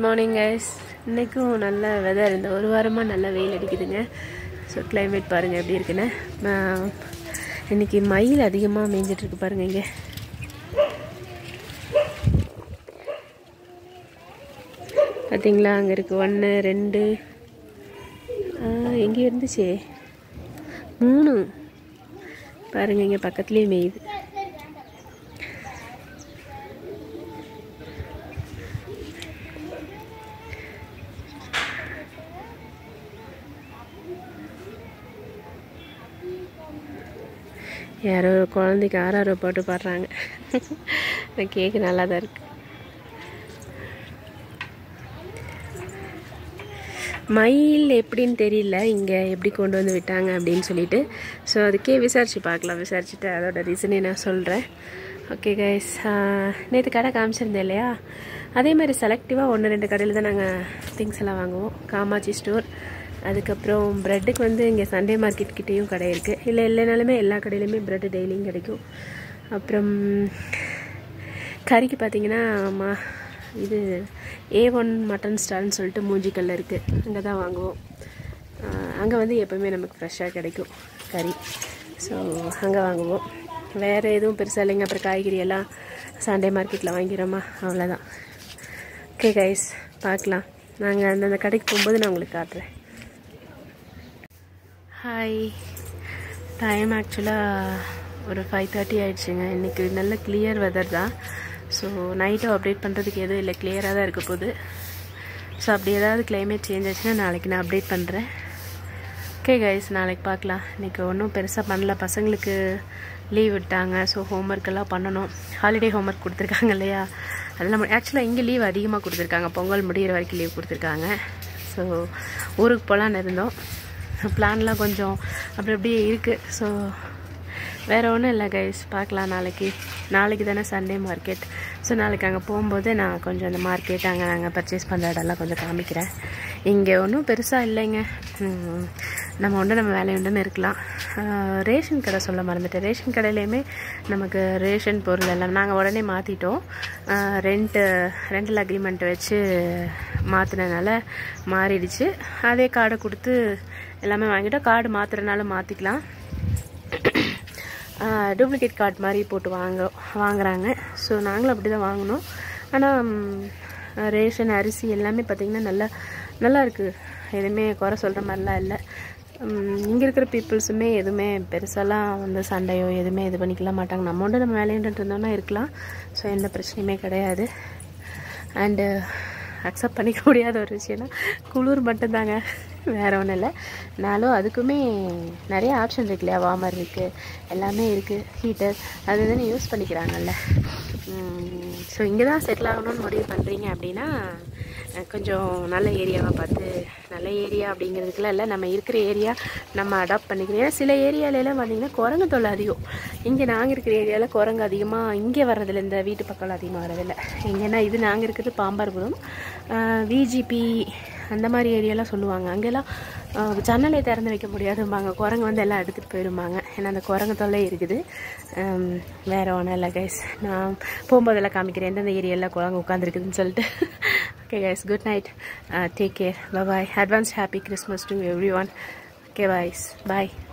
morning guys இன்றைக்கும் நல்ல weather இந்த ஒரு வாரமாக நல்ல வெயில் அடிக்குதுங்க ஸோ கிளைமேட் பாருங்கள் எப்படி இருக்குன்னு நான் இன்னைக்கு மயில் அதிகமாக மேய்ஞ்சிட்ருக்கு பாருங்க இங்கே பார்த்தீங்களா அங்கே இருக்குது ஒன்று ரெண்டு எங்கே இருந்துச்சே மூணு பாருங்க இங்கே பக்கத்துலேயே மேயுது யாரோ ஒரு குழந்தைக்கு ஆறாரோ பாட்டு பாடுறாங்க அந்த கேக்கு நல்லா தான் இருக்கு மயில் எப்படின்னு தெரியல இங்கே எப்படி கொண்டு வந்து விட்டாங்க அப்படின்னு சொல்லிட்டு ஸோ அதுக்கே விசாரிச்சு பார்க்கலாம் விசாரிச்சுட்டு அதோட ரீசனே நான் சொல்கிறேன் ஓகே கைஸ் நேற்று கடை காமிச்சிருந்தேன் இல்லையா அதே மாதிரி செலக்டிவாக ஒன்று ரெண்டு கடையில் தான் நாங்கள் திங்ஸ் எல்லாம் வாங்குவோம் காமாட்சி ஸ்டோர் அதுக்கப்புறம் ப்ரெட்டுக்கு வந்து இங்கே சண்டே மார்க்கெட் கிட்டேயும் கடை இருக்குது இல்லை இல்லைனாலுமே எல்லா கடையிலையுமே ப்ரெட்டு டெய்லியும் கிடைக்கும் அப்புறம் கறிக்கு பார்த்தீங்கன்னா மா இது ஏ ஒன் மட்டன் ஸ்டால்னு சொல்லிட்டு மூஞ்சிக்கல்ல இருக்குது அங்கே தான் வாங்குவோம் அங்கே வந்து எப்போவுமே நமக்கு ஃப்ரெஷ்ஷாக கிடைக்கும் கறி ஸோ அங்கே வாங்குவோம் வேறு எதுவும் பெருசாக இல்லைங்க அப்புறம் காய்கறி எல்லாம் சண்டே மார்க்கெட்டில் வாங்கிறோமா அவ்வளோதான் ஓகே கைஸ் பார்க்கலாம் நாங்கள் அந்தந்த கடைக்கு போகும்போது நான் உங்களுக்கு காட்டுறேன் ஹாய் டைம் ஆக்சுவலாக ஒரு ஃபைவ் தேர்ட்டி ஆயிடுச்சுங்க இன்றைக்கி நல்ல கிளியர் வெதர் தான் ஸோ நைட்டும் அப்டேட் பண்ணுறதுக்கு எதுவும் இல்லை கிளியராக தான் இருக்க போகுது ஸோ அப்படி ஏதாவது கிளைமேட் சேஞ்ச் ஆச்சுன்னா நாளைக்கு நான் அப்டேட் பண்ணுறேன் ஓகே கைஸ் நாளைக்கு பார்க்கலாம் இன்றைக்கி ஒன்றும் பெருசாக பண்ணல பசங்களுக்கு லீவ் விட்டாங்க ஸோ ஹோம்ஒர்க் எல்லாம் பண்ணணும் ஹாலிடே ஹோம்ஒர்க் கொடுத்துருக்காங்க இல்லையா அதெல்லாம் ஆக்சுவலாக இங்கே லீவ் அதிகமாக கொடுத்துருக்காங்க பொங்கல் முடிகிற வரைக்கும் லீவ் கொடுத்துருக்காங்க ஸோ ஊருக்கு போகலான்னு இருந்தோம் பிளான்லாம் கொஞ்சம் அப்படி அப்படியே இருக்குது ஸோ வேறு ஒன்றும் இல்லை கைஸ் பார்க்கலாம் நாளைக்கு நாளைக்கு தானே சண்டே மார்க்கெட் ஸோ நாளைக்கு அங்கே போகும்போது நான் கொஞ்சம் அந்த மார்க்கெட் அங்கே நாங்கள் பர்ச்சேஸ் பண்ணுற இடம்லாம் கொஞ்சம் காமிக்கிறேன் இங்கே ஒன்றும் பெருசாக இல்லைங்க நம்ம உண்டு நம்ம வேலை உண்டுன்னு இருக்கலாம் ரேஷன் கடை சொல்ல மறந்துட்டேன் ரேஷன் கடையிலையுமே நமக்கு ரேஷன் பொருள் எல்லாம் நாங்கள் உடனே மாற்றிட்டோம் ரெண்ட்டு ரெண்டல் அக்ரிமெண்ட் வச்சு மாற்றினதுனால மாறிடுச்சு அதே கார்டை கொடுத்து எல்லாமே வாங்கிட்டோம் கார்டு மாற்றுறதுனால மாற்றிக்கலாம் டூப்ளிகேட் கார்டு மாதிரி போட்டு வாங்க வாங்குறாங்க ஸோ நாங்களும் அப்படி தான் வாங்கினோம் ஆனால் ரேஷன் அரிசி எல்லாமே பார்த்திங்கன்னா நல்லா நல்லா இருக்குது எதுவுமே குறை சொல்கிற மாதிரிலாம் இல்லை இங்கே இருக்கிற பீப்புள்ஸுமே எதுவுமே பெருசாலாம் வந்து சண்டையோ எதுவுமே இது பண்ணிக்கலாம் மாட்டாங்க நம்ம ஒன்று நம்ம வேலையிட்டு இருந்தோம்னா இருக்கலாம் ஸோ எந்த பிரச்சனையுமே கிடையாது அண்டு அக்செப்ட் பண்ணிக்க முடியாத ஒரு விஷயம்னா குளிர் மட்டும்தாங்க வேறு ஒன்றும் இல்லை நானும் அதுக்குமே நிறைய ஆப்ஷன் இருக்கு இல்லையா வார்மர் இருக்குது எல்லாமே இருக்குது ஹீட்டர் அது இதுன்னு யூஸ் பண்ணிக்கிறாங்கல்ல ஸோ இங்கே தான் செட்டில் ஆகணும்னு முடிவு பண்ணுறீங்க அப்படின்னா கொஞ்சம் நல்ல ஏரியாவாக பார்த்து நல்ல ஏரியா அப்படிங்கிறதுக்குலாம் இல்லை நம்ம இருக்கிற ஏரியா நம்ம அடாப்ட் பண்ணிக்கிறோம் ஏன்னா சில ஏரியாலெல்லாம் பார்த்திங்கன்னா குரங்கு தொல்லை அதிகம் இங்கே நாங்கள் இருக்கிற ஏரியாவில் குரங்கு அதிகமாக இங்கே வர்றதில்ல இந்த வீட்டு பக்கம் அதிகமாக வர்றதில்ல எங்கன்னா இது நாங்கள் இருக்கிறது பாம்பார்புரம் விஜிபி அந்த மாதிரி ஏரியாலாம் சொல்லுவாங்க அங்கெல்லாம் ஜன்னலை திறந்து வைக்க முடியாதும்பாங்க குரங்கு வந்து எல்லாம் எடுத்துகிட்டு போயிருப்பாங்க ஏன்னா அந்த குரங்கு தொல்லை இருக்குது வேறு ஒன்றும் இல்லை கைஸ் நான் போகும்போதெல்லாம் காமிக்கிறேன் எந்தெந்த ஏரியாவில் குரங்கு உட்காந்துருக்குதுன்னு சொல்லிட்டு okay guys good night take care bye advance happy Christmas to everyone okay boys bye